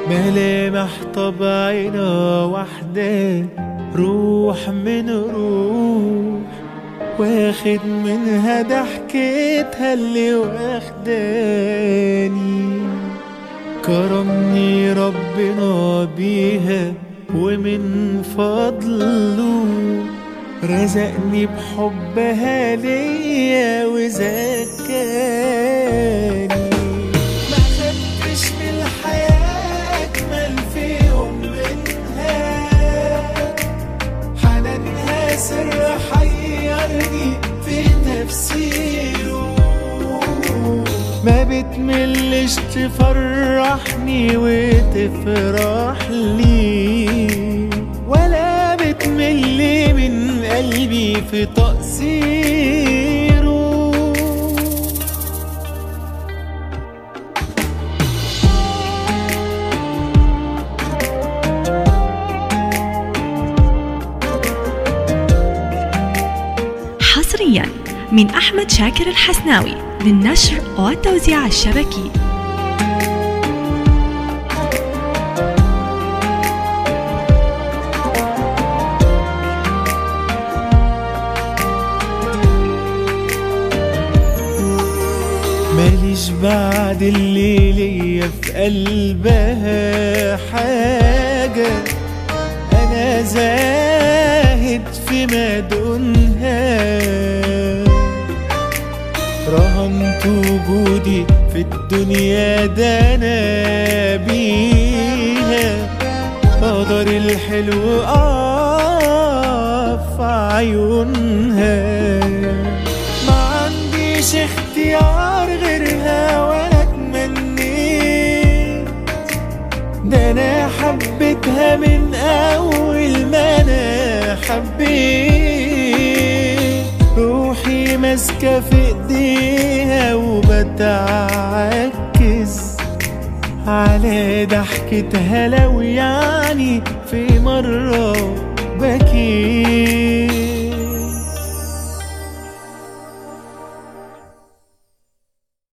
ملامح طبعنا وحدة روح من روح واخد منها ضحكتها اللي واخداني كرمني ربنا بيها ومن فضله رزقني بحبها ليا وزكاني ما خدتش من الحياة أجمل في يوم منها حنانها سر حيرني في تفسيره ما بتملش تفرحني وتفرح لي ولا بتمل من قلبي في تقصيره حصريا من أحمد شاكر الحسناوي للنشر والتوزيع الشبكي ماليش بعد اللي ليا في قلبها حاجة أنا زاهد في مدنها رهنت وجودي في الدنيا ده أنا بيها قدر الحلو أقف عيونها ما عنديش اختيار غيرها ولا اتمنيت ده انا حبيتها من اول ما انا حبيت روحي ماسكه في ايديها وبتعكس على ضحكتها لو يعني في مرة